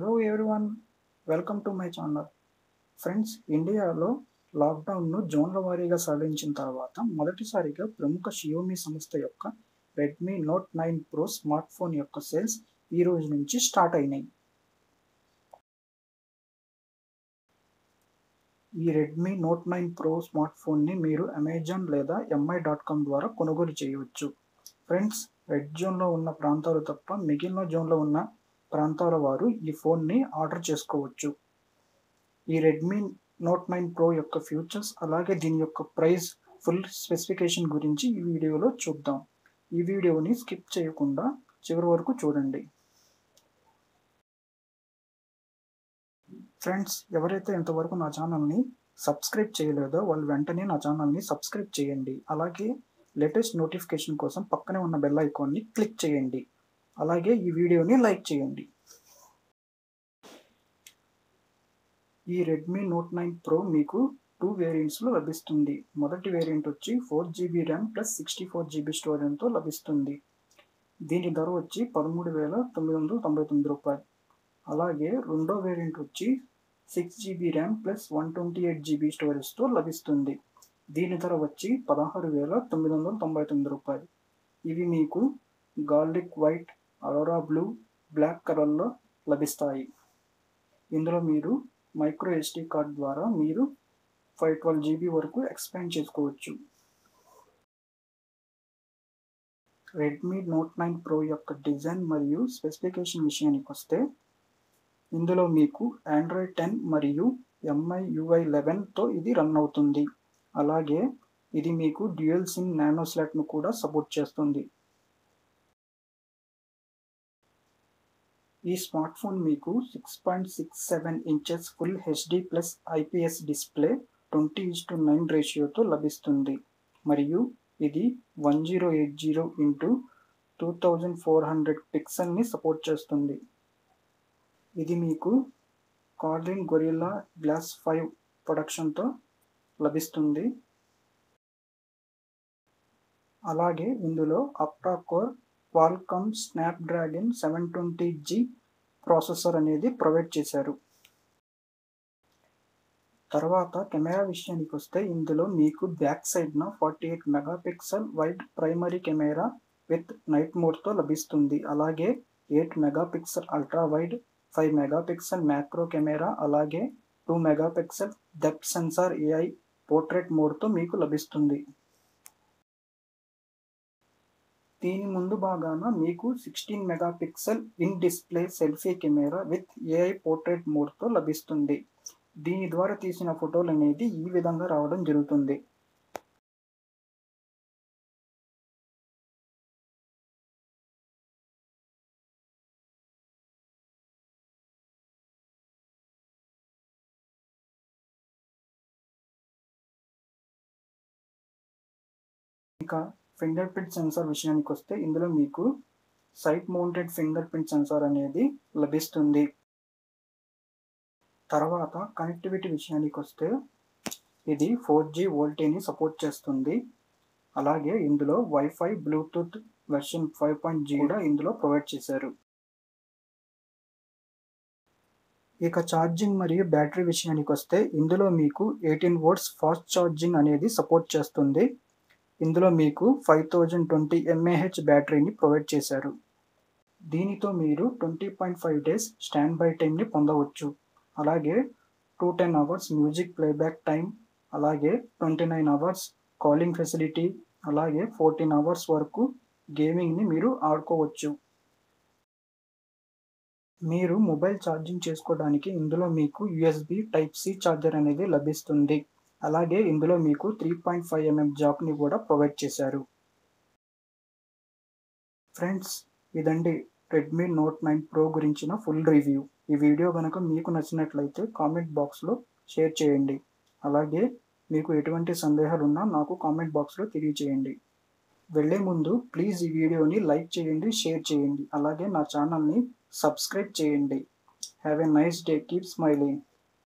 hello everyone welcome to my channel friends ఇండియాలో లాక్డౌన్ను జోన్ల వారీగా సడలించిన తర్వాత మొదటిసారిగా ప్రముఖ షియోమి సంస్థ యొక్క Redmi note nine pro smart phone యొక్క సేల్స్ ఈ రోజు నుంచి స్టార్ట్ అయినాయి ఈ Redmi note nine pro smart ఫోన్ని మీరు అమెజాన్ లేదా ఎంఐ డాట్ కామ్ ద్వారా కొనుగోలు చేయవచ్చు ఫ్రెండ్స్ రెడ్ జోన్లో ఉన్న ప్రాంతాలు తప్ప మిగిలిన జోన్లో ఉన్న ప్రాంతాల వారు ఈ ఫోన్ని ఆర్డర్ చేసుకోవచ్చు ఈ రెడ్మీ నోట్ నైన్ ప్రో యొక్క ఫ్యూచర్స్ అలాగే దీని యొక్క ప్రైస్ ఫుల్ స్పెసిఫికేషన్ గురించి ఈ వీడియోలో చూద్దాం ఈ వీడియోని స్కిప్ చేయకుండా చివరి వరకు చూడండి ఫ్రెండ్స్ ఎవరైతే ఇంతవరకు నా ఛానల్ని సబ్స్క్రైబ్ చేయలేదో వాళ్ళు వెంటనే నా ఛానల్ని సబ్స్క్రైబ్ చేయండి అలాగే లేటెస్ట్ నోటిఫికేషన్ కోసం పక్కనే ఉన్న బెల్ ఐకాన్ని క్లిక్ చేయండి అలాగే ఈ వీడియోని లైక్ చేయండి ఈ రెడ్మీ నోట్ నైన్ ప్రో మీకు టూ వేరియంట్స్లో లభిస్తుంది మొదటి వేరియంట్ వచ్చి four GB RAM plus sixty four GB స్టోరేజ్తో లభిస్తుంది దీని ధర వచ్చి పదమూడు వేల తొమ్మిది వందల తొంభై తొమ్మిది రూపాయలు అలాగే రెండో వేరియంట్ వచ్చి six GB RAM plus one twenty eight GB స్టోరేజ్తో లభిస్తుంది దీని ధర వచ్చి పదహారు వేల తొమ్మిది వందల తొంభై తొమ్మిది రూపాయలు ఇవి మీకు garlic white aurora blue black కలర్లో లభిస్తాయి ఇందులో మీరు మైక్రో ఎస్టీ కార్డ్ ద్వారా మీరు ఫైవ్ ట్వెల్వ్ జీబీ వరకు ఎక్స్పాండ్ చేసుకోవచ్చు రెడ్మీ నోట్ నైన్ ప్రో యొక్క డిజైన్ మరియు స్పెసిఫికేషన్ విషయానికి వస్తే ఇందులో మీకు ఆండ్రాయిడ్ టెన్ మరియు ఎంఐ యుఐ లెవెన్తో ఇది రన్ అవుతుంది అలాగే ఇది మీకు డ్యూయల్ సిమ్ నానో స్లాట్ను కూడా సపోర్ట్ చేస్తుంది ఈ స్మార్ట్ ఫోన్ మీకు six point six seven inches full HD plus IPS display twenty is to nine రేషియోతో లభిస్తుంది మరియు ఇది one zero eight zero into two thousand four hundred పిక్సెల్ని సపోర్ట్ చేస్తుంది ఇది మీకు కార్లిన్ గొరిల్లా గ్లాస్ ఫైవ్ ప్రొడక్షన్తో లభిస్తుంది అలాగే ఇందులో octa core Qualcomm Snapdragon seven twenty G processor అనేది ప్రొవైడ్ చేశారు తర్వాత కెమెరా విషయానికి వస్తే ఇందులో మీకు బ్యాక్ సైడ్న forty eight megapixel wide primary camera with night మోడ్తో లభిస్తుంది అలాగే eight megapixel ultra wide five megapixel macro camera అలాగే two megapixel depth sensor AI portrait మోడ్తో మీకు లభిస్తుంది దీని ముందు భాగాన మీకు sixteen megapixel in display selfie camera with AI portrait మోడ్తో లభిస్తుంది దీని ద్వారా తీసిన ఫోటోలు అనేది ఈ విధంగా రావడం జరుగుతుంది ఇంకా ఫింగర్ ప్రింట్ సెన్సార్ విషయానికి వస్తే ఇందులో మీకు side mounted finger print sensor అనేది లభిస్తుంది తర్వాత కనెక్టివిటీ విషయానికి వస్తే ఇది ఫోర్ జీ వోల్టేని సపోర్ట్ చేస్తుంది అలాగే ఇందులో wifi Bluetooth version five point G కూడా ఇందులో ప్రొవైడ్ చేశారు ఇక ఛార్జింగ్ మరియు బ్యాటరీ విషయానికి వస్తే ఇందులో మీకు ఎయిటీన్ వోల్ట్స్ ఫాస్ట్ ఛార్జింగ్ అనేది సపోర్ట్ చేస్తుంది ఇందులో మీకు ఫైవ్ థౌజండ్ ట్వంటీ ఎంఏహెచ్ బ్యాటరీని ప్రొవైడ్ చేశారు దీనితో మీరు twenty point five days standby టైంని పొందవచ్చు అలాగే two ten hours music playback time అలాగే twenty nine hours calling facility అలాగే ఫోర్టీన్ అవర్స్ వరకు గేమింగ్ని మీరు ఆడుకోవచ్చు మీరు మొబైల్ ఛార్జింగ్ చేసుకోవడానికి ఇందులో మీకు యుఎస్బి టైప్ సి ఛార్జర్ అనేది లభిస్తుంది అలాగే ఇందులో మీకు త్రీ పాయింట్ ఫైవ్ ఎంఎం జాక్ని కూడా ప్రొవైడ్ చేశారు ఫ్రెండ్స్ ఇదండి రెడ్మీ నోట్ నైన్ ప్రో గురించిన ఫుల్ రివ్యూ ఈ వీడియో కనుక మీకు నచ్చినట్లయితే కామెంట్ బాక్స్లో షేర్ చేయండి అలాగే మీకు ఎటువంటి సందేహాలు ఉన్నా నాకు కామెంట్ బాక్స్లో తెలియచేయండి వెళ్ళే ముందు ప్లీజ్ ఈ వీడియోని లైక్ చేయండి షేర్ చేయండి అలాగే నా ఛానల్ని సబ్స్క్రైబ్ చేయండి have a nice day keep smiling